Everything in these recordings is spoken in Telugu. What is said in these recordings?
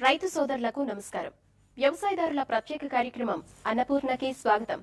రైతు సోదరులకు నమస్కారం వ్యవసాయదారుల ప్రత్యేక కార్యక్రమం అన్నపూర్ణకి స్వాగతం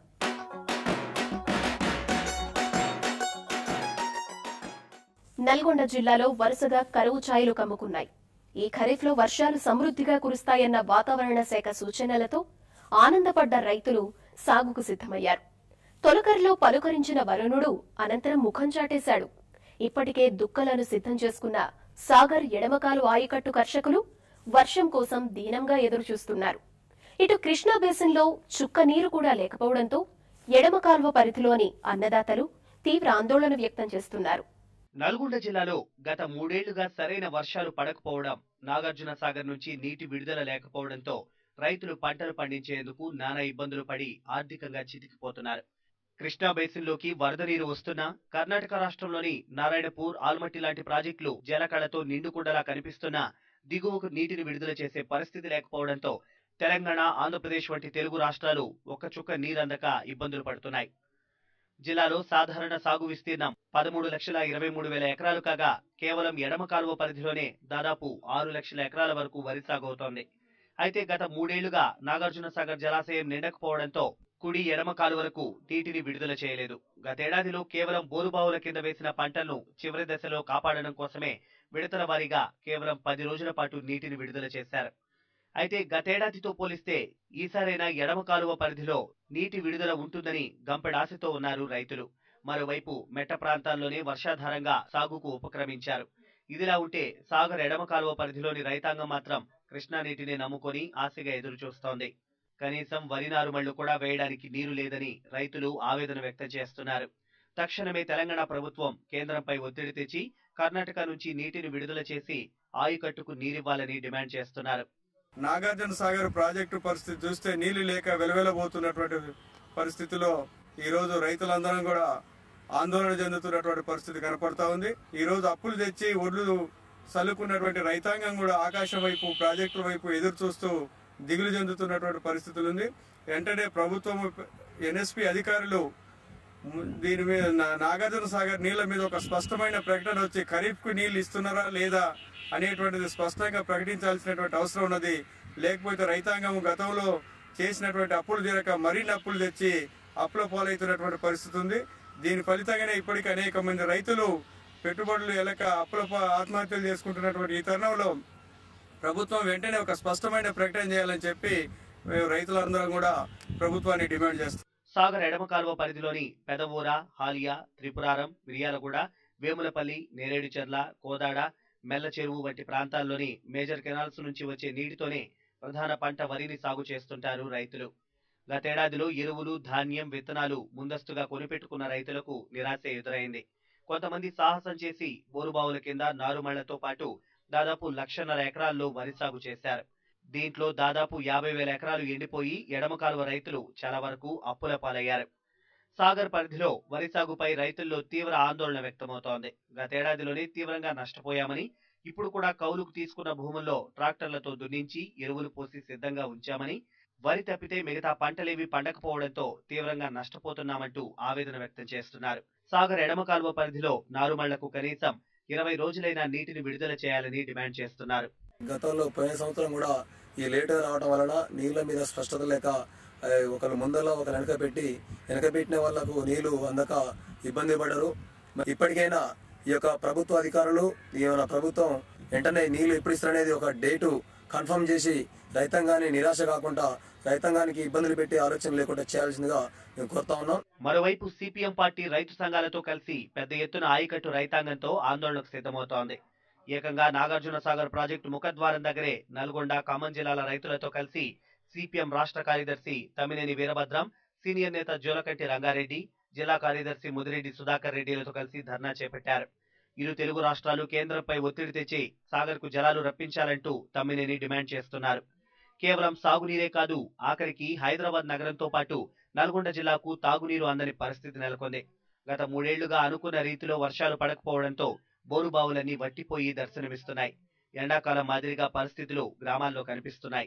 నల్గొండ జిల్లాలో వరుసగా కరువు ఛాయలు కమ్ముకున్నాయి ఈ ఖరీఫ్లో వర్షాలు సమృద్ధిగా కురుస్తాయన్న వాతావరణ శాఖ సూచనలతో ఆనందపడ్డ రైతులు సాగుకు సిద్ధమయ్యారు తొలకరిలో పలుకరించిన వరుణుడు అనంతరం ముఖం చాటేశాడు ఇప్పటికే దుక్కలను సిద్ధం చేసుకున్న సాగర్ ఎడమకాలు ఆయకట్టు కర్షకులు వర్షం కోసం దీనంగా ఎదురుచూస్తున్నారు ఇటు కృష్ణా బేసిన్లో చుక్క నీరు కూడా లేకపోవడంతో ఎడమ కాల్వ పరిధిలోని అన్నదాతలు తీవ్ర ఆందోళన వ్యక్తం చేస్తున్నారు నల్గొండ జిల్లాలో గత మూడేళ్లుగా సరైన వర్షాలు పడకపోవడం నాగార్జున సాగర్ నుంచి నీటి విడుదల లేకపోవడంతో రైతులు పంటలు పండించేందుకు నానా ఇబ్బందులు పడి ఆర్థికంగా చితికిపోతున్నారు కృష్ణా బేసిన్లోకి వరద నీరు వస్తున్నా కర్ణాటక రాష్ట్రంలోని నారాయణపూర్ ఆల్మట్టి లాంటి ప్రాజెక్టులు జలకళతో నిండుకుండలా కనిపిస్తున్నా దిగువకు నీటిని విడుదల చేసే పరిస్థితి లేకపోవడంతో తెలంగాణ ఆంధ్రప్రదేశ్ వంటి తెలుగు రాష్ట్రాలు ఒక్క చుక్క నీరందక ఇబ్బందులు పడుతున్నాయి జిల్లాలో సాధారణ సాగు విస్తీర్ణం పదమూడు లక్షల ఇరవై మూడు వేల ఎకరాలు కాగా కేవలం ఎడమ కాలువ పరిధిలోనే దాదాపు ఆరు లక్షల ఎకరాల వరకు వరి సాగు అవుతోంది అయితే గత మూడేళ్లుగా నాగార్జున సాగర్ జలాశయం నిండకపోవడంతో కుడి ఎడమ కాలువలకు నీటిని విడుదల చేయలేదు గతేడాదిలో కేవలం బోరుబావుల కింద వేసిన పంటలను చివరి దశలో కాపాడడం కోసమే విడతల వారీగా కేవలం పది రోజుల పాటు నీటిని విడుదల చేశారు అయితే గతేడాదితో పోలిస్తే ఈసారైనా ఎడమ కాలువ పరిధిలో నీటి విడుదల ఉంటుందని గంపెడాశతో ఉన్నారు రైతులు మరోవైపు మెట్ట ప్రాంతాల్లోనే వర్షాధారంగా సాగుకు ఉపక్రమించారు ఇదిలా ఉంటే సాగర్ ఎడమ కాలువ పరిధిలోని రైతాంగం మాత్రం కృష్ణా నీటిని నమ్ముకొని ఆశగా ఎదురు చూస్తోంది కనీసం వరి నారుమళ్లు కూడా వేయడానికి నీరు లేదని రైతులు ఆవేదన వ్యక్తం చేస్తున్నారు తక్షణమే తెలంగాణ ప్రభుత్వం కేంద్రంపై ఒత్తిడి తెచ్చి కర్ణాటక నుంచి నీటిని విడుదల చేసి ఆయుకట్టుకు నీరివ్వాలని డిమాండ్ చేస్తున్నారు నాగార్జున సాగర్ ప్రాజెక్టు పరిస్థితి చూస్తే నీళ్లు లేక వెలవెలబోతున్నటువంటి పరిస్థితిలో ఈ రోజు రైతులందరం కూడా ఆందోళన చెందుతున్నటువంటి పరిస్థితి కనపడతా ఉంది ఈ రోజు అప్పులు తెచ్చి ఒడ్లు చల్లుకున్నటువంటి రైతాంగం కూడా ఆకాశం వైపు ప్రాజెక్టుల వైపు ఎదురు చూస్తూ దిగులు చెందుతున్నటువంటి పరిస్థితులు ఉంది వెంటనే ప్రభుత్వం ఎన్ఎస్పి అధికారులు ము- దీని మీద నా- నాగార్జున సాగర్ నీళ్ల మీద ఒక స్పష్టమైన ప్రకటన వచ్చి ఖరీఫ్ కు నీళ్లు ఇస్తున్నారా లేదా అనేటువంటిది స్పష్టంగా ప్రకటించాల్సినటువంటి అవసరం ఉన్నది లేకపోతే రైతాంగం గతంలో చేసినటువంటి అప్పులు తీరక మరిన్ని అప్పులు తెచ్చి అప్పుల పాలవుతున్నటువంటి పరిస్థితి ఉంది దీని ఫలితంగానే ఇప్పటికీ అనేక మంది రైతులు పెట్టుబడులు ఎలక అప్పుల పా- ఆత్మహత్యలు చేసుకుంటున్నటువంటి ఈ తరుణంలో ప్రభుత్వం వెంటనే ఒక స్పష్టమైన ప్రకటన చేయాలని చెప్పి మేము రైతులందరం కూడా ప్రభుత్వాన్ని డిమాండ్ చేస్తాం సాగర్ ఎడమ కాలువ పరిధిలోని పెదవూర హాలియా త్రిపురారం మిరియాలగూడ వేములపల్లి నేరేడుచెర్ల కోదాడ మెల్ల చెరువు వంటి ప్రాంతాల్లోని మేజర్ కెనాల్స్ నుంచి వచ్చే నీటితోనే ప్రధాన పంట వరిని సాగు చేస్తుంటారు రైతులు గతేడాదిలో ఎరువులు ధాన్యం విత్తనాలు ముందస్తుగా కొనిపెట్టుకున్న రైతులకు నిరాశ ఎదురైంది కొంతమంది సాహసం చేసి బోరుబావుల కింద నారుమళ్లతో పాటు దాదాపు లక్షన్నర ఎకరాల్లో వరి సాగు చేశారు దీంట్లో దాదాపు యాభై వేల ఎకరాలు ఎండిపోయి ఎడమ కాలువ రైతులు చాలా వరకు అప్పుల పాలయ్యారు సాగర్ పరిధిలో వరి సాగుపై రైతుల్లో తీవ్ర ఆందోళన వ్యక్తమవుతోంది గతేడాదిలోనే తీవ్రంగా నష్టపోయామని ఇప్పుడు కూడా కౌలుకు తీసుకున్న భూముల్లో ట్రాక్టర్లతో దున్నించి ఎరువులు పోసి సిద్ధంగా ఉంచామని వరి తప్పితే మిగతా పంటలేవి పండకపోవడంతో తీవ్రంగా నష్టపోతున్నామంటూ ఆవేదన వ్యక్తం చేస్తున్నారు సాగర్ ఎడమ కాలువ పరిధిలో నారుమళ్లకు కనీసం ఇరవై రోజులైనా నీటిని విడుదల చేయాలని డిమాండ్ చేస్తున్నారు గతంలో పోయిన సంవత్సరం కూడా ఈ లేటుగా రావడం వలన నీళ్ల మీద స్పష్టత లేక ఆ, ఒకరు ముందర ఒకరు వెనక పెట్టి వెనక పెట్టిన వాళ్లకు నీళ్లు అందక ఇబ్బంది పడరు మరి ఇప్పటికైనా ఈ యొక్క ప్రభుత్వ అధికారులు ఈ మన ప్రభుత్వం వెంటనే నీళ్లు ఎప్పుడు ఇస్తారనేది ఒక డేటు కన్ఫర్మ్ చేసి రైతాంగాన్ని నిరాశ కాకుండా రైతాంగానికి ఇబ్బందులు పెట్టి ఆలోచన లేకుండా చేయాల్సిందిగా మేము కోరుతా ఉన్నాం మరోవైపు సిపిఎం పార్టీ రైతు సంఘాలతో కలిసి పెద్ద ఎత్తున ఆయకట్టు రైతాంగంతో ఆందోళనకు సిద్ధమవుతోంది ఏకంగా నాగార్జున సాగర్ ప్రాజెక్టు ముఖద్వారం దగ్గరే నల్గొండ ఖమ్మం జిల్లాల రైతులతో కలిసి సిపిఎం రాష్ట్ర కార్యదర్శి తమ్మినేని వీరభద్రం సీనియర్ నేత జోలకంటి రంగారెడ్డి జిల్లా కార్యదర్శి ముదిరెడ్డి సుధాకర్ రెడ్డిలతో కలిసి ధర్నా చేపట్టారు ఇరు తెలుగు రాష్ట్రాలు కేంద్రంపై ఒత్తిడి తెచ్చి సాగర్కు జలాలు రప్పించాలంటూ తమ్మినేని డిమాండ్ చేస్తున్నారు కేవలం సాగునీరే కాదు ఆఖరికి హైదరాబాద్ నగరంతో పాటు నల్గొండ జిల్లాకు తాగునీరు అందని పరిస్థితి నెలకొంది గత మూడేళ్లుగా అనుకున్న రీతిలో వర్షాలు పడకపోవడంతో బోరుబావులన్నీ వట్టిపోయి దర్శనమిస్తున్నాయి ఎండాకాలం మాదిరిగా పరిస్థితులు గ్రామాల్లో కనిపిస్తున్నాయి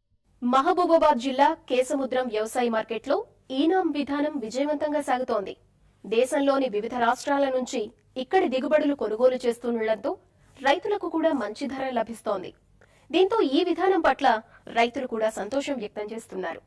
మహబూబాబాద్ జిల్లా కేసముద్రం వ్యవసాయ మార్కెట్లో ఈనాం విధానం విజయవంతంగా సాగుతోంది దేశంలోని వివిధ రాష్ట్రాల నుంచి ఇక్కడి దిగుబడులు కొనుగోలు చేస్తుండటంతో రైతులకు కూడా మంచి ధర లభిస్తోంది దీంతో ఈ విధానం పట్ల రైతులు కూడా సంతోషం వ్యక్తం చేస్తున్నారు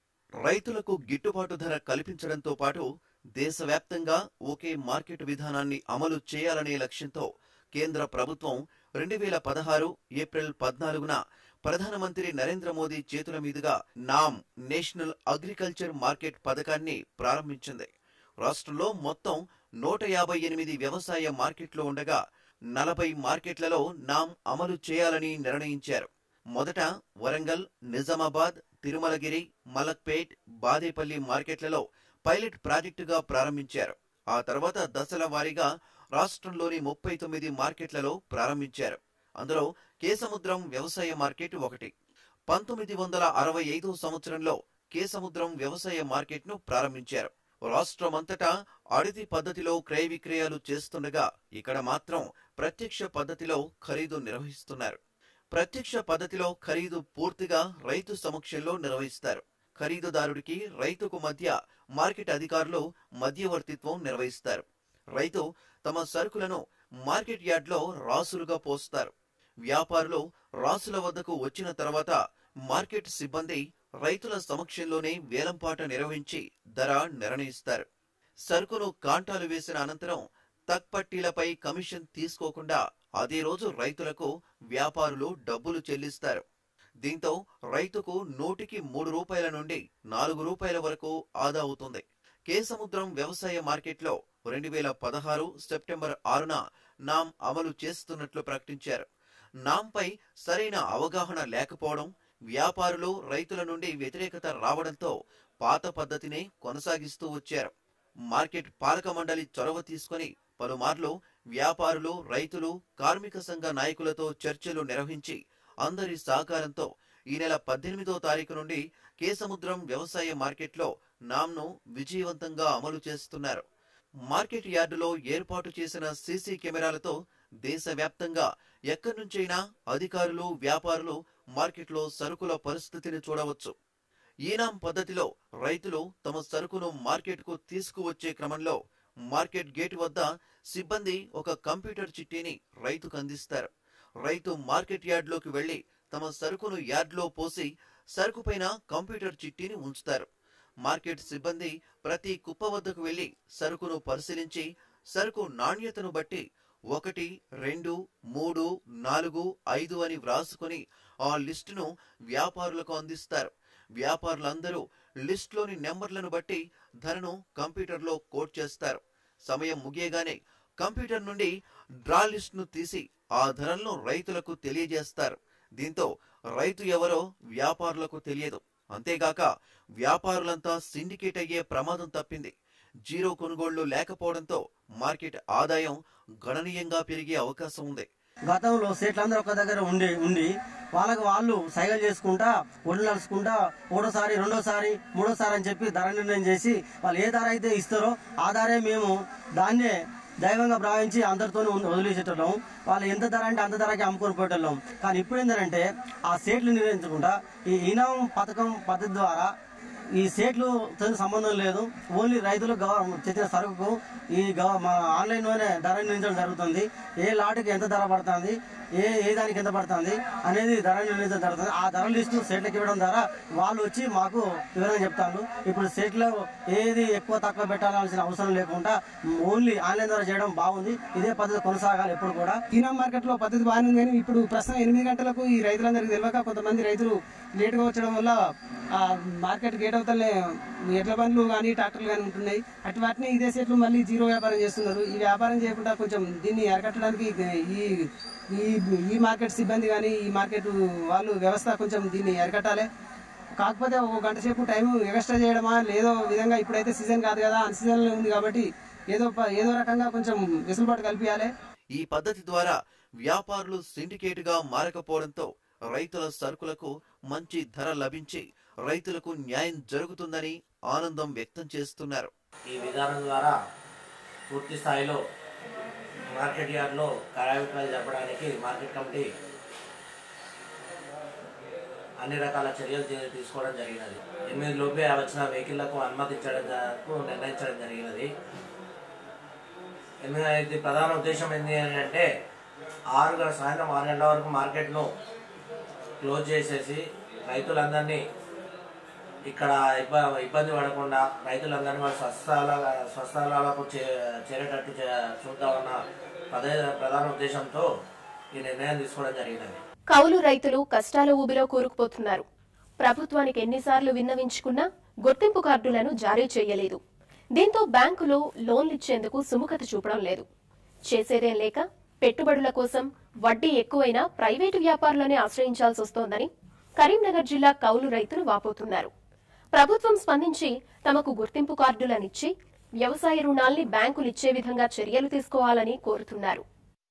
రైతులకు గిట్టుబాటు ధర కల్పించడంతో పాటు దేశవ్యాప్తంగా ఒకే మార్కెట్ విధానాన్ని అమలు చేయాలనే లక్ష్యంతో కేంద్ర ప్రభుత్వం రెండు వేల పదహారు ఏప్రిల్ పద్నాలుగున ప్రధానమంత్రి నరేంద్ర మోదీ చేతుల మీదుగా నామ్ నేషనల్ అగ్రికల్చర్ మార్కెట్ పథకాన్ని ప్రారంభించింది రాష్ట్రంలో మొత్తం నూట యాభై ఎనిమిది వ్యవసాయ మార్కెట్లు ఉండగా నలభై మార్కెట్లలో నామ్ అమలు చేయాలని నిర్ణయించారు మొదట వరంగల్ నిజామాబాద్ తిరుమలగిరి మలక్పేట్ బాదేపల్లి మార్కెట్లలో పైలట్ ప్రాజెక్టుగా ప్రారంభించారు ఆ తర్వాత దశల వారీగా రాష్ట్రంలోని ముప్పై తొమ్మిది మార్కెట్లలో ప్రారంభించారు అందులో కేసముద్రం వ్యవసాయ మార్కెట్ ఒకటి పంతొమ్మిది వందల అరవై ఐదో సంవత్సరంలో కేసముద్రం వ్యవసాయ మార్కెట్ను ప్రారంభించారు రాష్ట్రమంతటా అడితి పద్ధతిలో క్రయ విక్రయాలు చేస్తుండగా ఇక్కడ మాత్రం ప్రత్యక్ష పద్ధతిలో ఖరీదు నిర్వహిస్తున్నారు ప్రత్యక్ష పద్ధతిలో ఖరీదు పూర్తిగా రైతు సమక్షంలో నిర్వహిస్తారు ఖరీదుదారుడికి రైతుకు మధ్య మార్కెట్ అధికారులు మధ్యవర్తిత్వం నిర్వహిస్తారు రైతు తమ సరుకులను మార్కెట్ యార్డ్లో రాసులుగా పోస్తారు వ్యాపారులు రాసుల వద్దకు వచ్చిన తర్వాత మార్కెట్ సిబ్బంది రైతుల సమక్షంలోనే వేలంపాట నిర్వహించి ధర నిర్ణయిస్తారు సరుకును కాంటాలు వేసిన అనంతరం తక్పట్టీలపై కమిషన్ తీసుకోకుండా అదే రోజు రైతులకు వ్యాపారులు డబ్బులు చెల్లిస్తారు దీంతో రైతుకు నూటికి మూడు రూపాయల నుండి నాలుగు రూపాయల వరకు ఆదా అవుతుంది కేసముద్రం వ్యవసాయ మార్కెట్లో రెండు వేల పదహారు సెప్టెంబర్ ఆరున నామ్ అమలు చేస్తున్నట్లు ప్రకటించారు నాంపై సరైన అవగాహన లేకపోవడం వ్యాపారులు రైతుల నుండి వ్యతిరేకత రావడంతో పాత పద్ధతినే కొనసాగిస్తూ వచ్చారు మార్కెట్ పాలక మండలి చొరవ తీసుకొని పలుమార్లు వ్యాపారులు రైతులు కార్మిక సంఘ నాయకులతో చర్చలు నిర్వహించి అందరి సహకారంతో ఈ నెల పద్దెనిమిదో తారీఖు నుండి కేసముద్రం వ్యవసాయ మార్కెట్లో నామ్ను విజయవంతంగా అమలు చేస్తున్నారు మార్కెట్ యార్డులో ఏర్పాటు చేసిన సీసీ కెమెరాలతో దేశవ్యాప్తంగా ఎక్కడి నుంచైనా అధికారులు వ్యాపారులు మార్కెట్లో సరుకుల పరిస్థితిని చూడవచ్చు ఈనాం పద్ధతిలో రైతులు తమ సరుకును మార్కెట్కు తీసుకువచ్చే క్రమంలో మార్కెట్ గేట్ వద్ద సిబ్బంది ఒక కంప్యూటర్ చిట్టీని రైతుకు అందిస్తారు రైతు మార్కెట్ యార్డ్లోకి వెళ్లి తమ సరుకును యార్డ్లో పోసి సరుకుపైన కంప్యూటర్ చిట్టీని ఉంచుతారు మార్కెట్ సిబ్బంది ప్రతి కుప్ప వద్దకు వెళ్లి సరుకును పరిశీలించి సరుకు నాణ్యతను బట్టి ఒకటి రెండు మూడు నాలుగు ఐదు అని వ్రాసుకొని ఆ లిస్టును వ్యాపారులకు అందిస్తారు వ్యాపారులందరూ లిస్టులోని నెంబర్లను బట్టి ధరను కంప్యూటర్లో కోడ్ చేస్తారు సమయం ముగియగానే కంప్యూటర్ నుండి డ్రా లిస్ట్ను తీసి ఆ ధరలను రైతులకు తెలియజేస్తారు దీంతో రైతు ఎవరో వ్యాపారులకు తెలియదు అంతేగాక వ్యాపారులంతా సిండికేట్ అయ్యే ప్రమాదం తప్పింది జీరో కొనుగోళ్లు లేకపోవడంతో మార్కెట్ ఆదాయం గణనీయంగా పెరిగే అవకాశం ఉంది గతంలో సీట్లందరూ ఒక దగ్గర ఉండి ఉండి వాళ్ళకి వాళ్ళు సైగలు చేసుకుంటా ఒళ్ళు నడుచుకుంటా ఒకటోసారి రెండోసారి మూడోసారి అని చెప్పి ధర నిర్ణయం చేసి వాళ్ళు ఏ ధర అయితే ఇస్తారో ఆ ధరే మేము దాన్నే దైవంగా భావించి అందరితో వదిలేసేటోళ్ళం వాళ్ళు ఎంత ధర అంటే అంత ధరకి అమ్ముకొని పోయేటోళ్ళం కానీ ఇప్పుడు ఏంటంటే ఆ సీట్లు నిర్ణయించకుండా ఈ ఇనాం పథకం పద్ధతి ద్వారా ఈ సేట్లు తో సంబంధం లేదు ఓన్లీ రైతులు గవ- తెచ్చిన సరుకుకు ఈ గవ- మన ఆన్లైన్లోనే ధర నిర్ణయించడం జరుగుతుంది ఏ లాటుకి ఎంత ధర పడుతుంది ఏ ఏ దానికి ఎంత పడుతుంది అనేది ధర నిర్ణయించడం జరుగుతుంది ఆ ధర లిస్టు సేట్లకి ఇవ్వడం ద్వారా వాళ్ళు వచ్చి మాకు వివరంగా చెప్తాను ఇప్పుడు సేట్లో ఏది ఎక్కువ తక్కువ పెట్టాల్సిన అవసరం లేకుండా ఓన్లీ ఆన్లైన్ ద్వారా చేయడం బాగుంది ఇదే పద్ధతి కొనసాగాలి ఎప్పుడు కూడా ఈనా మార్కెట్ లో పద్ధతి బాగానే ఉంది కానీ ఇప్పుడు ప్రస్తుతం ఎనిమిది గంటలకు ఈ రైతులందరికీ తెలియక కొంతమంది రైతులు లేటుగా వచ్చడం వల్ల ఆ మార్కెట్ గేట్ అవతలనే ఎడ్ల బండ్లు కానీ ట్రాక్టర్లు కానీ ఉంటున్నాయి అటు వాటిని ఇదే సెట్లు మళ్ళీ జీరో వ్యాపారం చేస్తున్నారు ఈ వ్యాపారం చేయకుండా కొంచెం దీన్ని అరికట్టడానికి ఈ ఈ ఈ మార్కెట్ సిబ్బంది కానీ ఈ మార్కెట్ వాళ్ళు వ్యవస్థ కొంచెం దీన్ని అరికట్టాలి కాకపోతే ఒక గంట సేపు టైం ఎక్స్ట్రా చేయడమా లేదో విధంగా ఇప్పుడైతే సీజన్ కాదు కదా అన్ సీజన్ ఉంది కాబట్టి ఏదో ప- ఏదో రకంగా కొంచెం వెసులుబాటు కల్పించాలి ఈ పద్ధతి ద్వారా వ్యాపారులు సిండికేట్ గా మారకపోవడంతో రైతుల సరుకులకు మంచి ధర లభించి రైతులకు న్యాయం జరుగుతుందని ఆనందం వ్యక్తం చేస్తున్నారు ఈ విధానం ద్వారా పూర్తి స్థాయిలో మార్కెట్ యార్డ్లో కార్యవిక్రయాలు జరపడానికి మార్కెట్ కమిటీ అన్ని రకాల చర్యలు తీ- తీసుకోవడం జరిగినది ఎనిమిది లోపే వచ్చిన వెహికళ్లకు అనుమతించడం జ- నిర్ణయించడం జరిగినది ఎనిమిది ఇది ప్రధాన ఉద్దేశం ఏంటి అని అంటే ఆరు గంటల సాయంత్రం ఆరు గంటల వరకు మార్కెట్ను క్లోజ్ చేసేసి రైతులందరినీ ఇక్కడ ఇబ్బ ఇబ్బంది పడకుండా రైతులందరినీ వాళ్ళ స్వస్థల స్వస్థలాలకు చే చేరేటట్టు చే- చూద్దామన్న పదే ప్రధాన ఉద్దేశంతో ఈ నిర్ణయం తీసుకోవడం జరిగినది కౌలు రైతులు కష్టాల ఊబిలో కూరుకుపోతున్నారు ప్రభుత్వానికి ఎన్నిసార్లు విన్నవించుకున్నా గుర్తింపు కార్డులను జారీ చేయలేదు దీంతో బ్యాంకులు లోన్లిచ్చేందుకు సుముఖత చూపడం లేదు చేసేదేం లేక పెట్టుబడుల కోసం వడ్డీ ఎక్కువైనా ప్రైవేటు వ్యాపారులనే ఆశ్రయించాల్సి వస్తోందని కరీంనగర్ జిల్లా కౌలు రైతులు వాపోతున్నారు ప్రభుత్వం స్పందించి తమకు గుర్తింపు కార్డులనిచ్చి వ్యవసాయ రుణాల్ని బ్యాంకులు ఇచ్చే విధంగా చర్యలు తీసుకోవాలని కోరుతున్నారు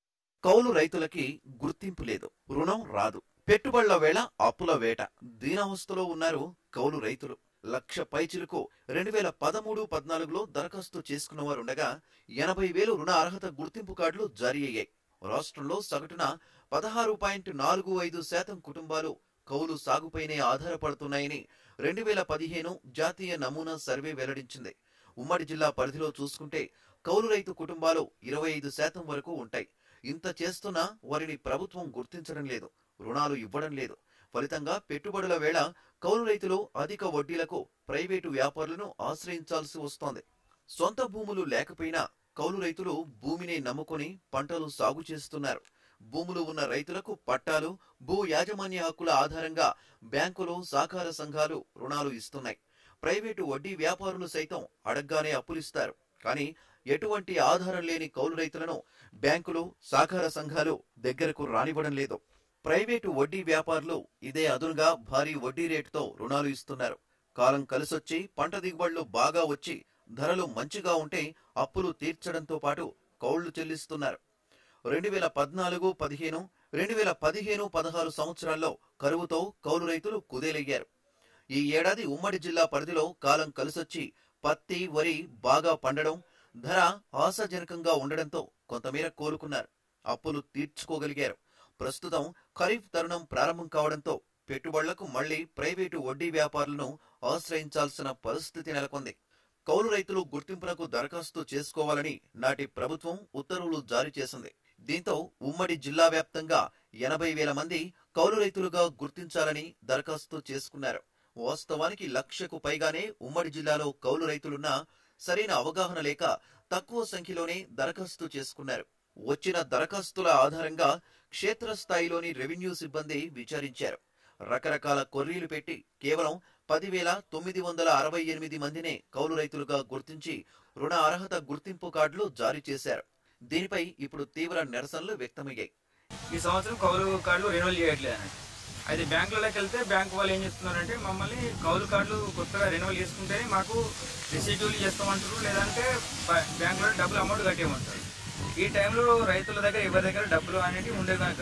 కౌలు రైతులకి గుర్తింపు లేదు రుణం రాదు పెట్టుబడుల వేళ అప్పుల వేట దీనావస్థలో ఉన్నారు కౌలు రైతులు లక్ష పైచిలకు రెండు వేల పదమూడు పద్నాలుగులో దరఖాస్తు చేసుకున్న వారు ఉండగా ఎనభై వేలు రుణ అర్హత గుర్తింపు కార్డులు జారీ అయ్యాయి రాష్ట్రంలో సగటున పదహారు పాయింట్ నాలుగు ఐదు శాతం కుటుంబాలు కౌలు సాగుపైనే ఆధారపడుతున్నాయని రెండు వేల పదిహేను జాతీయ నమూనా సర్వే వెల్లడించింది ఉమ్మడి జిల్లా పరిధిలో చూసుకుంటే కౌలు రైతు కుటుంబాలు ఇరవై ఐదు శాతం వరకు ఉంటాయి ఇంత చేస్తున్నా వారిని ప్రభుత్వం గుర్తించడం లేదు రుణాలు ఇవ్వడం లేదు ఫలితంగా పెట్టుబడుల వేళ కౌలు రైతులు అధిక వడ్డీలకు ప్రైవేటు వ్యాపారులను ఆశ్రయించాల్సి వస్తోంది సొంత భూములు లేకపోయినా కౌలు రైతులు భూమిని నమ్ముకొని పంటలు సాగు చేస్తున్నారు భూములు ఉన్న రైతులకు పట్టాలు భూ యాజమాన్య హక్కుల ఆధారంగా బ్యాంకులు సహకార సంఘాలు రుణాలు ఇస్తున్నాయి ప్రైవేటు వడ్డీ వ్యాపారులు సైతం అడగ్గానే అప్పులిస్తారు కానీ ఎటువంటి ఆధారం లేని కౌలు రైతులను బ్యాంకులు సహకార సంఘాలు దగ్గరకు రానివ్వడం లేదు ప్రైవేటు వడ్డీ వ్యాపారులు ఇదే అదునుగా భారీ వడ్డీ రేటుతో రుణాలు ఇస్తున్నారు కాలం కలిసొచ్చి పంట దిగుబడులు బాగా వచ్చి ధరలు మంచిగా ఉంటే అప్పులు తీర్చడంతో పాటు కౌళ్లు చెల్లిస్తున్నారు రెండు వేల పద్నాలుగు పదిహేను రెండు వేల పదిహేను పదహారు సంవత్సరాల్లో కరువుతో కౌలు రైతులు కుదేలయ్యారు ఈ ఏడాది ఉమ్మడి జిల్లా పరిధిలో కాలం కలిసొచ్చి పత్తి వరి బాగా పండడం ధర ఆశాజనకంగా ఉండడంతో కొంతమేర కోలుకున్నారు అప్పులు తీర్చుకోగలిగారు ప్రస్తుతం ఖరీఫ్ తరుణం ప్రారంభం కావడంతో పెట్టుబడులకు మళ్లీ ప్రైవేటు వడ్డీ వ్యాపారులను ఆశ్రయించాల్సిన పరిస్థితి నెలకొంది కౌలు రైతులు గుర్తింపునకు దరఖాస్తు చేసుకోవాలని నాటి ప్రభుత్వం ఉత్తర్వులు జారీ చేసింది దీంతో ఉమ్మడి జిల్లా వ్యాప్తంగా ఎనభై వేల మంది కౌలు రైతులుగా గుర్తించాలని దరఖాస్తు చేసుకున్నారు వాస్తవానికి లక్షకు పైగానే ఉమ్మడి జిల్లాలో కౌలు రైతులున్నా సరైన అవగాహన లేక తక్కువ సంఖ్యలోనే దరఖాస్తు చేసుకున్నారు వచ్చిన దరఖాస్తుల ఆధారంగా క్షేత్రస్థాయిలోని రెవెన్యూ సిబ్బంది విచారించారు రకరకాల కొర్రీలు పెట్టి కేవలం పదివేల తొమ్మిది వందల అరవై ఎనిమిది మందినే కౌలు రైతులుగా గుర్తించి రుణ అర్హత గుర్తింపు కార్డులు జారీ చేశారు దీనిపై ఇప్పుడు తీవ్ర నిరసనలు వ్యక్తమయ్యాయి ఈ సంవత్సరం కౌలు కార్డులు రెన్యువల్ చేయట్లేదు అన్నట్టు అయితే బ్యాంకులలోకి వెళ్తే బ్యాంకు వాళ్ళు ఏం చెప్తున్నారంటే మమ్మల్ని కౌలు కార్డులు కొత్తగా రెన్యువల్ చేసుకుంటేనే మాకు రిసీట్యూలు చేస్తామంటారు లేదంటే బ- బ్యాంకులో డబ్బులు అమౌంట్ కట్టేయమంటారు ఈ టైంలో రైతుల దగ్గర ఎవరి దగ్గర డబ్బులు అనేవి ఉండే కనుక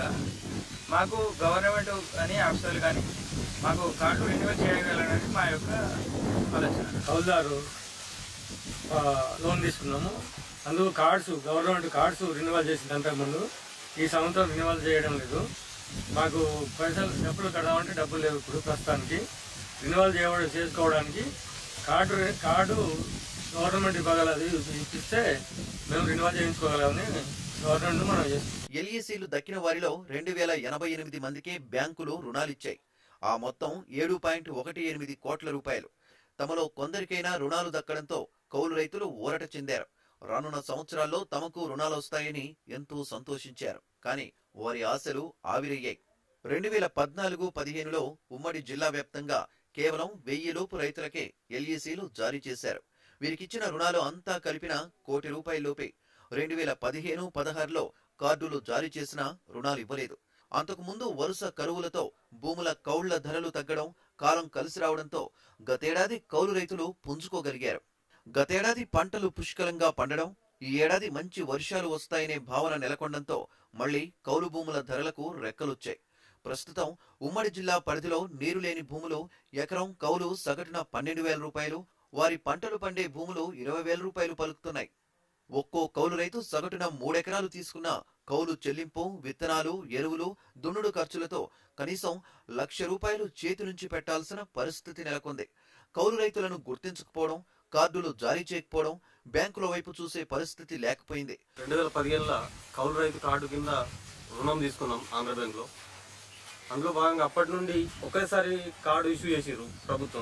మాకు గవర్నమెంట్ కానీ ఆఫీసర్లు కానీ మాకు కార్డు రెన్యువల్ చేయగలరనేది మా యొక్క ఆలోచన కౌలుదారు ఆ, లోన్ తీసుకున్నాము అందుకు కార్డ్స్ గవర్నమెంట్ కార్డ్స్ రెన్యువల్ చేసింది అంతకుముందు ఈ సంవత్సరం రెన్యువల్ చేయడం లేదు మాకు పైసలు డబ్బులు కడదామంటే డబ్బులు లేవు ఇప్పుడు ప్రస్తుతానికి రెన్యువల్ చేయడం చేసుకోవడానికి కార్డు కార్డు గవర్నమెంట్ ఇవ్వగలది ఇప్పిస్తే మేము రెన్యువల్ చేయించుకోగలమని గవర్నమెంట్ మనం చేస్తాం ఎల్ఈసీలు దక్కిన వారిలో రెండు వేల ఎనభై ఎనిమిది మందికే బ్యాంకులు రుణాలిచ్చాయి ఆ మొత్తం ఏడు పాయింట్ ఒకటి ఎనిమిది కోట్ల రూపాయలు తమలో కొందరికైనా రుణాలు దక్కడంతో కౌలు రైతులు ఊరట చెందారు రానున్న సంవత్సరాల్లో తమకు రుణాలు వస్తాయని ఎంతో సంతోషించారు కానీ వారి ఆశలు ఆవిరయ్యాయి రెండు వేల పద్నాలుగు పదిహేనులో ఉమ్మడి జిల్లా వ్యాప్తంగా కేవలం వెయ్యి లోపు రైతులకే ఎల్ఈసీలు జారీ చేశారు వీరికిచ్చిన రుణాలు అంతా కలిపిన కోటి రూపాయలలోపే రెండు వేల పదిహేను పదహారులో కార్డులు జారీ చేసినా రుణాలు ఇవ్వలేదు అంతకు ముందు వరుస కరువులతో భూముల కౌళ్ల ధరలు తగ్గడం కాలం కలిసి రావడంతో గతేడాది కౌలు రైతులు పుంజుకోగలిగారు గతేడాది పంటలు పుష్కలంగా పండడం ఈ ఏడాది మంచి వర్షాలు వస్తాయనే భావన నెలకొండంతో మళ్లీ కౌలు భూముల ధరలకు రెక్కలొచ్చాయి ప్రస్తుతం ఉమ్మడి జిల్లా పరిధిలో నీరు లేని భూములు ఎకరం కౌలు సగటున పన్నెండు వేల రూపాయలు వారి పంటలు పండే భూములు ఇరవై వేల రూపాయలు పలుకుతున్నాయి ఒక్కో కౌలు రైతు సగటున మూడెకరాలు తీసుకున్న కౌలు చెల్లింపు విత్తనాలు ఎరువులు దున్నుడు ఖర్చులతో కనీసం లక్ష రూపాయలు చేతి నుంచి పెట్టాల్సిన పరిస్థితి నెలకొంది కౌలు రైతులను గుర్తించకపోవడం కార్డులు జారీ చేయకపోవడం బ్యాంకుల వైపు చూసే పరిస్థితి లేకపోయింది రెండు వేల పదిహేనులో కౌలు రైతు కార్డు కింద రుణం తీసుకున్నాం ఆంధ్ర బ్యాంక్లో అందులో భాగంగా అప్పటి నుండి ఒకేసారి కార్డు ఇష్యూ చేసిర్రు ప్రభుత్వం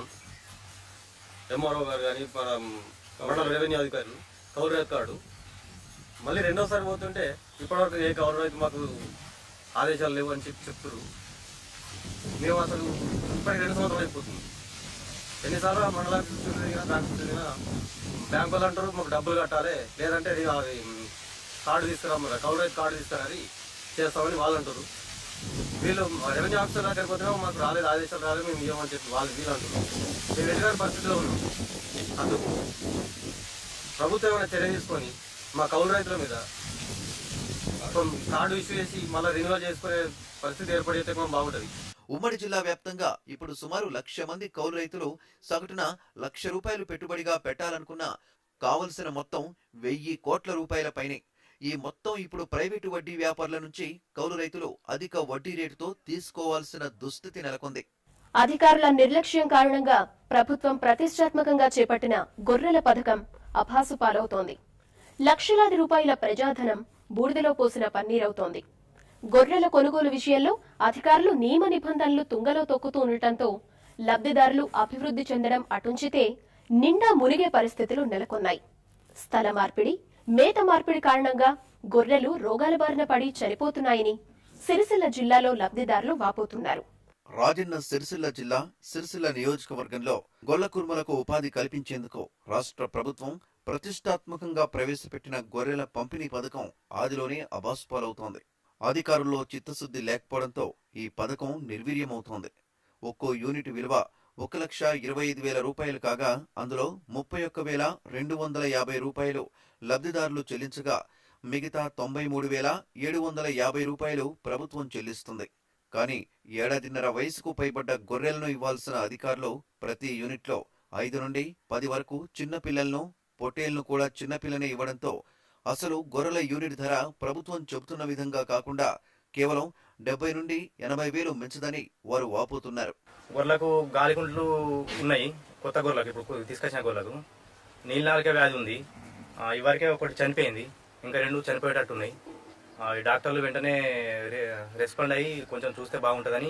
ఎంఆర్ఓ గారు కానీ మండల రెవెన్యూ అధికారులు కౌలు రైతు కార్డు మళ్ళీ రెండోసారి పోతుంటే ఇప్పటివరకు ఏ కౌలు రైతు మాకు ఆదేశాలు లేవు అని చెప్పి చెప్తున్నారు మేము అసలు ఇప్పటికి రెండు సంవత్సరాలు అయిపోతుంది ఎన్నిసార్లు ఆ మండలానికి తిరిగినా దానికి తిరిగినా బ్యాంకు వాళ్ళు అంటారు మాకు డబ్బులు కట్టాలి లేదంటే ఇది అది కార్డు తీసుకురా కౌలు రైతు కార్డు తీసుకురాని చేస్తామని వాళ్ళు అంటారు వీళ్ళు రెవెన్యూ ఆఫీసర్ దగ్గరికి పోతే మాకు రాలేదు ఆదేశాలు రాలేదు మేము ఇవ్వమని చెప్పి వాళ్ళు వీళ్ళు అంటారు మేము ఎటువంటి పరిస్థితిలో ఉన్నాం అందుకు ప్రభుత్వం ఏమైనా చర్య తీసుకొని మా కౌలు రైతుల మీద కార్డు ఇష్యూ చేసి మళ్ళీ రిన్యూవల్ చేసుకునే పరిస్థితి ఏర్పడితే మనం బాగుంటుంది ఉమ్మడి జిల్లా వ్యాప్తంగా ఇప్పుడు సుమారు లక్ష మంది కౌలు రైతులు సగటున లక్ష రూపాయలు పెట్టుబడిగా పెట్టాలనుకున్న కావలసిన మొత్తం వెయ్యి కోట్ల రూపాయల పైనే ఈ మొత్తం ఇప్పుడు ప్రైవేటు వడ్డీ వ్యాపారుల నుంచి కౌలు రైతులు అధిక వడ్డీ రేటుతో తీసుకోవాల్సిన దుస్థితి నెలకొంది అధికారుల నిర్లక్ష్యం కారణంగా ప్రభుత్వం ప్రతిష్టాత్మకంగా చేపట్టిన గొర్రెల పథకం అభాసు పాలవుతోంది లక్షలాది రూపాయల ప్రజాధనం బూడిదలో పోసిన పన్నీరవుతోంది గొర్రెల కొనుగోలు విషయంలో అధికారులు నియమ నిబంధనలు తుంగలో తొక్కుతూ ఉండటంతో లబ్ధిదారులు అభివృద్ధి చెందడం అటుంచితే నిండా మునిగే పరిస్థితులు నెలకొన్నాయి స్థల మార్పిడి మేత మార్పిడి కారణంగా గొర్రెలు రోగాల బారిన పడి చనిపోతున్నాయని సిరిసిల్ల జిల్లాలో లబ్ధిదారులు వాపోతున్నారు రాజన్న సిరిసిల్ల జిల్లా సిరిసిల్ల నియోజకవర్గంలో గొల్లకుర్మలకు ఉపాధి కల్పించేందుకు రాష్ట్ర ప్రభుత్వం ప్రతిష్టాత్మకంగా ప్రవేశపెట్టిన గొర్రెల పంపిణీ పథకం ఆదిలోనే అబాస్పాలవుతోంది అధికారుల్లో చిత్తశుద్ధి లేకపోవడంతో ఈ పథకం నిర్వీర్యమవుతోంది ఒక్కో యూనిట్ విలువ ఒక లక్ష ఇరవై ఐదు వేల రూపాయలు కాగా అందులో ముప్పై ఒక్క వేల రెండు వందల యాభై రూపాయలు లబ్ధిదారులు చెల్లించగా మిగతా తొంభై మూడు వేల ఏడు వందల యాభై రూపాయలు ప్రభుత్వం చెల్లిస్తుంది కానీ ఏడాదిన్నర వయసుకు పైబడ్డ గొర్రెలను ఇవ్వాల్సిన అధికారులు ప్రతి యూనిట్లో ఐదు నుండి పది వరకు చిన్న పిల్లలను పొట్టేళ్లను కూడా చిన్నపిల్లనే ఇవ్వడంతో అసలు గొర్రెల యూనిట్ ధర ప్రభుత్వం చెబుతున్న విధంగా కాకుండా కేవలం డెబ్బై నుండి ఎనభై వేలు మించదని వారు వాపోతున్నారు గొర్రెలకు గాలికుంట్లు ఉన్నాయి కొత్త గొర్రెలకు ఇప్పుడు తీసుకొచ్చిన గొర్రెలకు నీళ్ళనాలిక వ్యాధి ఉంది ఆ, ఇవరకే ఒకటి చనిపోయింది ఇంకా రెండు చనిపోయేటట్టు ఉన్నాయి ఆ, ఈ డాక్టర్లు వెంటనే రె- రెస్పాండ్ అయ్యి కొంచెం చూస్తే బాగుంటుందని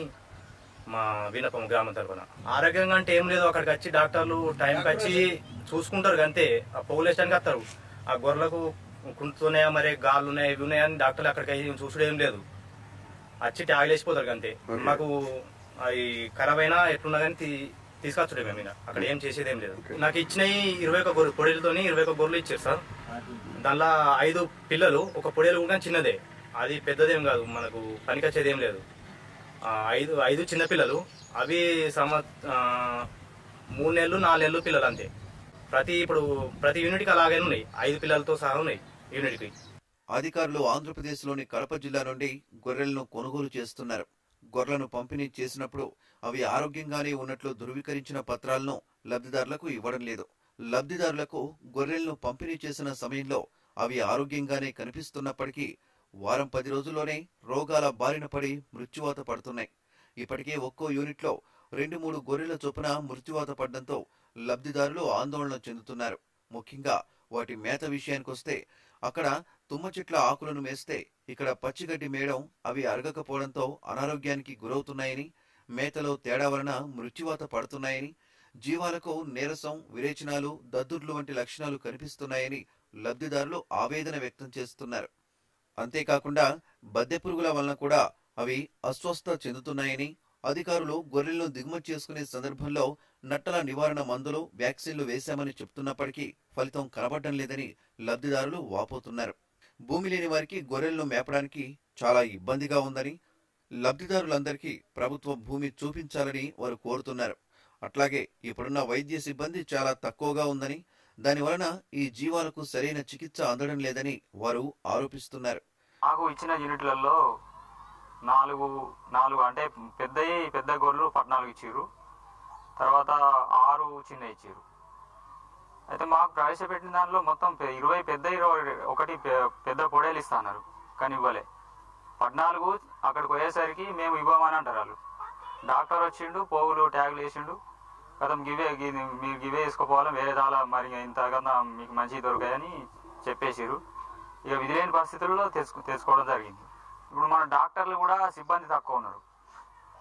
మా వీణపం గ్రామం తరఫున ఆరోగ్యంగా అంటే ఏం లేదు అక్కడికి వచ్చి డాక్టర్లు టైంకి వచ్చి చూసుకుంటారు అంతే ఆ పోగులేషన్కి వస్తారు ఆ గొర్రెలకు కుంటున్నాయా మరి గాళ్ళు ఉన్నాయా ఇవి ఉన్నాయా అని డాక్టర్లు అక్కడికి అయ్యి చూసుడు ఏం లేదు వచ్చి ట్యాగ్ వేసిపోతారు అంతే మాకు అవి ఖరాబ్ అయినా ఎట్లున్నా కానీ తీ- తీసుకొచ్చుడే మేము ఇక. అక్కడ ఏం చేసేది ఏం లేదు నాకు ఇచ్చినవి ఇరవై ఒక గొర్రె పొడేలతోని ఇరవై ఒక గొర్రెలు ఇచ్చారు సార్ దానిలో ఐదు పిల్లలు ఒక పొడేలు కూడా చిన్నదే అది పెద్దదేం కాదు మనకు పనికొచ్చేది ఏం లేదు ఆ, ఐదు ఐదు చిన్న పిల్లలు అవి సమ ఆ, మూడు నెలలు నాలుగు నెలలు పిల్లలు అంతే ప్రతి ఇప్పుడు ప్రతి యూనిట్కి అలాగే ఉన్నాయి ఐదు పిల్లలతో సహా ఉన్నాయి యూనిట్కి అధికారులు ఆంధ్రప్రదేశ్లోని కడప జిల్లా నుండి గొర్రెలను కొనుగోలు చేస్తున్నారు గొర్రెలను పంపిణీ చేసినప్పుడు అవి ఆరోగ్యంగానే ఉన్నట్లు ధృవీకరించిన పత్రాలను లబ్ధిదారులకు ఇవ్వడం లేదు లబ్ధిదారులకు గొర్రెలను పంపిణీ చేసిన సమయంలో అవి ఆరోగ్యంగానే కనిపిస్తున్నప్పటికీ వారం పది రోజుల్లోనే రోగాల బారిన పడి మృత్యువాత పడుతున్నాయి ఇప్పటికే ఒక్కో యూనిట్లో రెండు మూడు గొర్రెల చొప్పున మృత్యువాత పడడంతో లబ్ధిదారులు ఆందోళన చెందుతున్నారు ముఖ్యంగా వాటి మేత విషయానికొస్తే అక్కడ తుమ్మ చెట్ల ఆకులను మేస్తే ఇక్కడ పచ్చిగడ్డి మేయడం అవి అరగకపోవడంతో అనారోగ్యానికి గురవుతున్నాయని మేతలో తేడా వలన మృత్యువాత పడుతున్నాయని జీవాలకు నీరసం విరేచనాలు దద్దుర్లు వంటి లక్షణాలు కనిపిస్తున్నాయని లబ్ధిదారులు ఆవేదన వ్యక్తం చేస్తున్నారు అంతేకాకుండా బద్దె పురుగుల వలన కూడా అవి అస్వస్థ చెందుతున్నాయని అధికారులు గొర్రెలను దిగుమతి చేసుకునే సందర్భంలో నట్టల నివారణ మందులు వ్యాక్సిన్లు వేశామని చెప్తున్నప్పటికీ ఫలితం కనబడడం లేదని లబ్ధిదారులు వాపోతున్నారు భూమి లేని వారికి గొర్రెలను మేపడానికి చాలా ఇబ్బందిగా ఉందని లబ్ధిదారులందరికీ ప్రభుత్వం భూమి చూపించాలని వారు కోరుతున్నారు అట్లాగే ఇప్పుడున్న వైద్య సిబ్బంది చాలా తక్కువగా ఉందని దానివలన ఈ జీవాలకు సరైన చికిత్స అందడం లేదని వారు ఆరోపిస్తున్నారు మాకు ఇచ్చిన యూనిట్లలో నాలుగు నాలుగు అంటే పెద్దవి పెద్ద గొర్రెలు పద్నాలుగు ఇచ్చిర్రు తర్వాత ఆరు చిన్న ఇచ్చిర్రు అయితే మాకు ప్రవేశపెట్టిన దానిలో మొత్తం పె- ఇరవై పెద్ద ఇరవై ఒకటి పె- పెద్ద పొడేలు ఇస్తున్నారు కానీ ఇవ్వలే పద్నాలుగు అక్కడికి పోయేసరికి మేము ఇవ్వమని అంటారు వాళ్ళు డాక్టర్ వచ్చిండు పోగులు ట్యాగులు వేసిండు కథం గివే గి- మీరు గివే వేసుకోపోవాలి వేరే దాలా మరి ఇంతకన్నా మీకు మంచి దొరికాయని చెప్పేసిరు ఇక విధిలేని పరిస్థితుల్లో తెచ్చుకు తెచ్చుకోవడం జరిగింది ఇప్పుడు మన డాక్టర్లు కూడా సిబ్బంది తక్కువ ఉన్నారు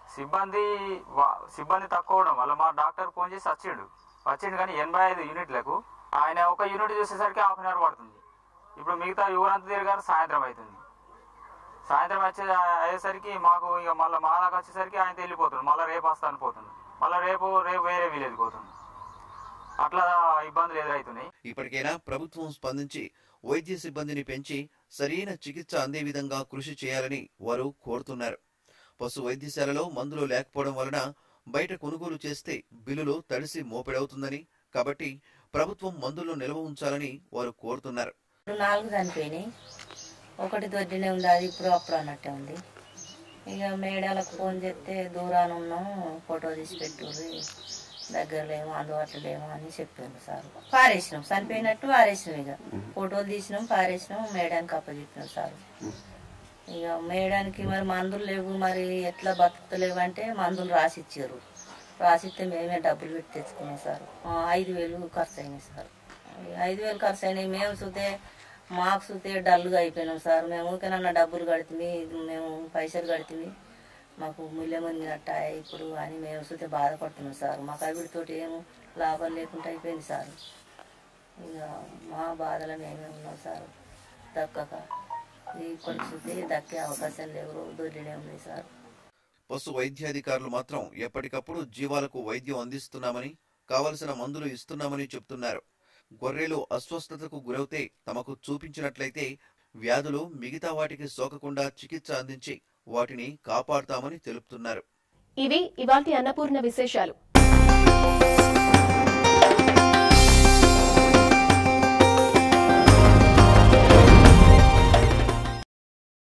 సిబ్బంది వా- సిబ్బంది తక్కువ ఉండడం వల్ల మా డాక్టర్ ఫోన్ చేసి వచ్చిండు వచ్చిండు కానీ ఎనభై ఐదు యూనిట్లకు ఆయన ఒక యూనిట్ చూసేసరికి హాఫ్ అన్ అవర్ పడుతుంది ఇప్పుడు మిగతా ఊరంతా తిరిగారు సాయంత్రం అవుతుంది సాయంత్రం వచ్చే అయ్యేసరికి మాకు ఇక మళ్ళీ మా దాకా వచ్చేసరికి ఆయన వెళ్ళిపోతుంది మళ్ళీ రేపు వస్తాను పోతుంది మళ్ళీ రేపు రేపు వేరే విలేజ్ పోతుంది అట్లా ఇబ్బందులు ఎదురవుతున్నాయి ఇప్పటికైనా ప్రభుత్వం స్పందించి వైద్య సిబ్బందిని పెంచి సరైన చికిత్స అందే విధంగా కృషి చేయాలని వారు కోరుతున్నారు పశు వైద్యశాలలో మందులు లేకపోవడం వలన బయట కొనుగోలు చేస్తే బిల్లులు తడిసి మోపెడవుతుందని కాబట్టి ప్రభుత్వం మందులు నిల్వ ఉంచాలని వారు కోరుతున్నారు ఇప్పుడు నాలుగు చనిపోయినాయి ఒకటి దొడ్డినే ఉంది అది ఇప్పుడు అప్పుడు అన్నట్టే ఉంది ఇక మేడాలకు ఫోన్ చేస్తే దూరాన ఉన్నాం ఫోటో తీసి పెట్టుర్రి దగ్గర లేము అందుబాటులో లేము అని చెప్పాను సార్ పారేసినాం చనిపోయినట్టు పారేసినాం ఇక ఫోటోలు తీసినాం పారేసినాం మేడానికి అప్పచెప్పినాం సార్ ఇక మేడానికి మరి మందులు లేవు మరి ఎట్లా బతుకుతలేవు అంటే మందులు రాసిచ్చారు రాసిస్తే మేమే డబ్బులు పెట్టి తెచ్చుకున్నాం సార్ ఆ, ఐదు వేలు ఖర్చు అయినాయి సార్ ఈ ఐదు వేలు ఖర్చు అయినాయి మేము చూస్తే మాకు చూస్తే డల్గా అయిపోయినాం సార్ మేము ఊరికేనన్నా డబ్బులు కడుతుంది మేము పైసలు కడుతుంది మాకు ముల్లెమొందినట్ట ఇప్పుడు అని మేము చూస్తే బాధపడుతున్నాం సార్ మాకు అవిడితోటి ఏం లాభం లేకుండా అయిపోయింది సార్ ఇక మా బాధలో మేమే ఉన్నాం సార్ దక్కక ఇప్పుడు చూస్తే దక్కే అవకాశం లేవు దొరినే ఉంది సార్ పశు వైద్యాధికారులు మాత్రం ఎప్పటికప్పుడు జీవాలకు వైద్యం అందిస్తున్నామని కావలసిన మందులు ఇస్తున్నామని చెప్తున్నారు గొర్రెలు అస్వస్థతకు గురవుతే తమకు చూపించినట్లయితే వ్యాధులు మిగతా వాటికి సోకకుండా చికిత్స అందించి వాటిని కాపాడుతామని తెలుపుతున్నారు ఇవి ఇవాల్టి అన్నపూర్ణ విశేషాలు